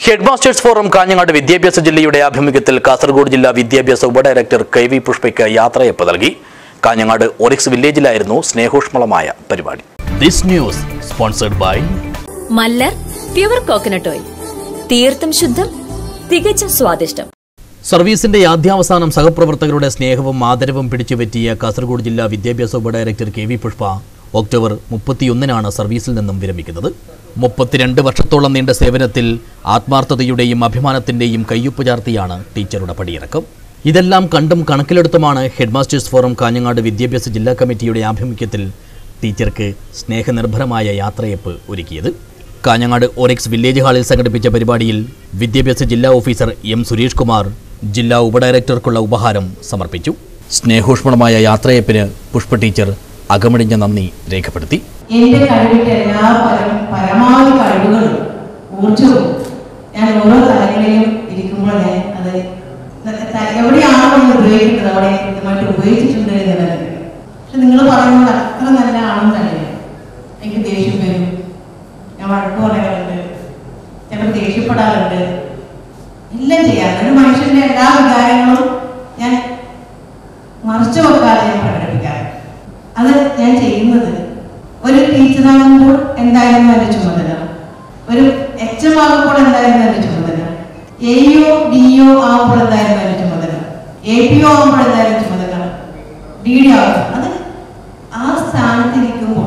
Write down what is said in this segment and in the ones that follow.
head masters forum Kanhangad വിദ്യാഭ്യാസ ജില്ലയുടെ ആഭിമുഖ്യത്തിൽ കാസർഗോഡ് ജില്ലാ വിദ്യാഭ്യാസ ഉപഡയറക്ടർ കെ വി പുഷ്പയ്ക്ക് യാത്രയപ്പ് നൽകി കാഞ്ഞങ്ങാട് ഒറിക്സ് വില്ലേജിലായിരുന്നു സ്നേഹോഷ്മളമായ പരിപാടി this news sponsored by Mallar pure coconut oil തീർത്തും ശുദ്ധം തികച്ചും സ്വാദിഷ്ടം സർവീസിന്റെ ആദ്യാവസാനം സഹപ്രവർത്തകരുടെ സ്നേഹവും ആദരവും പിടിച്ചുപറ്റിയ കാസർഗോഡ് ജില്ലാ വിദ്യാഭ്യാസ ഉപഡയറക്ടർ കെ വി പുഷ്പ ഒക്ടോബർ മുപ്പത്തിയൊന്നിനാണ് സർവീസിൽ നിന്നും വിരമിക്കുന്നത് മുപ്പത്തിരണ്ട് വർഷത്തോളം നീണ്ട സേവനത്തിൽ ആത്മാർത്ഥതയുടെയും അഭിമാനത്തിന്റെയും കയ്യൊപ്പ് ചാർത്തിയാണ് ടീച്ചറുടെ പടിയിറക്കം ഇതെല്ലാം കണ്ടും കണക്കിലെടുത്തുമാണ് ഹെഡ് മാസ്റ്റേഴ്സ് ഫോറം കാഞ്ഞങ്ങാട് വിദ്യാഭ്യാസ ജില്ലാ കമ്മിറ്റിയുടെ ആഭിമുഖ്യത്തിൽ ടീച്ചർക്ക് സ്നേഹനിർഭരമായ യാത്രയപ്പ് ഒരുക്കിയത് കാഞ്ഞങ്ങാട് ഒറിക്സ് വില്ലേജ് ഹാളിൽ സംഘടിപ്പിച്ച പരിപാടിയിൽ വിദ്യാഭ്യാസ ജില്ലാ ഓഫീസർ എം സുരേഷ് കുമാർ ജില്ലാ ഉപഡയറക്ടർക്കുള്ള ഉപഹാരം സമർപ്പിച്ചു സ്നേഹോഷ്മളമായ യാത്രയപ്പിന് പുഷ്പ ടീച്ചർ അകമടിഞ്ഞ നന്ദി രേഖപ്പെടുത്തി എന്റെ കഴിവിന്റെ എല്ലാ പരം പരമാവധി കഴിവുകളും ഊർജവും ഞാൻ ഓരോ തലങ്ങളിലും ഇരിക്കുമ്പോൾ ഞാൻ അത് ത- എവിടെയാണോ നമ്മൾ ഉപയോഗിക്കുന്നത് അവിടെ കൃത്യമായിട്ട് ഉപയോഗിച്ചിട്ടുണ്ട് എന്നുള്ളത് പക്ഷെ നിങ്ങൾ പറയുന്നത് അത്ര നല്ല ആണെന്നല്ലേ എനിക്ക് ദേഷ്യം വരും ഞാൻ വഴക്ക് പറയാറുണ്ട് ചിലപ്പോൾ ദേഷ്യപ്പെടാറുണ്ട് എല്ലാം ചെയ്യാറുണ്ട് ഒരു മനുഷ്യന്റെ എല്ലാ വികാരങ്ങളും ഞാൻ മറച്ചു വെക്കാതെ ഞാൻ പ്രകടിപ്പിക്കാറുണ്ട് അത് ഞാൻ ചെയ്യുന്നത് ഒരു ടീച്ചറാകുമ്പോൾ എന്തായിരുന്നു എൻ്റെ ചുമതല ഒരു എച്ച് എം ആകുമ്പോൾ എന്തായിരുന്നു എൻ്റെ ചുമതല എയോ ഡിഒ ആകുമ്പോൾ എന്തായിരുന്നു എൻ്റെ ചുമതല എ പി ഒ ആകുമ്പോൾ എന്തായിരുന്നു ചുമതല ഡി ഡി ആകുമ്പോൾ അത് ആ സ്ഥാനത്തിരിക്കുമ്പോൾ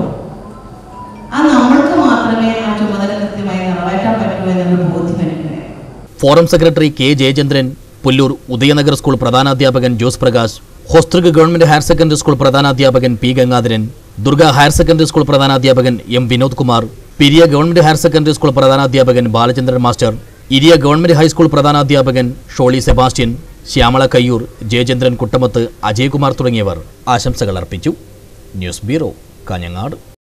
ആ നമ്മൾക്ക് മാത്രമേ ആ ചുമതല കൃത്യമായി നിറവേറ്റാൻ പറ്റൂ എന്നുള്ള ബോധ്യം എനിക്കുണ്ട് forum secretary K Jayachandran Pullur Udayanagar school പ്രധാനാധ്യാപകൻ Jose Prakash Hosdurg government higher secondary school പ്രധാനാധ്യാപകൻ P Gangadharan Durga higher secondary school പ്രധാനാധ്യാപകൻ M Vinod Kumar Periya government higher secondary school പ്രധാനാധ്യാപകൻ Balachandran master Iriya government high school പ്രധാനാധ്യാപകൻ ഷോളി സെബാസ്റ്റ്യൻ ശ്യാമള കയ്യൂർ ജയചന്ദ്രൻ കുട്ടമത്ത് അജയ്കുമാർ തുടങ്ങിയവർ ആശംസകൾ അർപ്പിച്ചു ന്യൂസ് ബ്യൂറോ കാഞ്ഞങ്ങാട്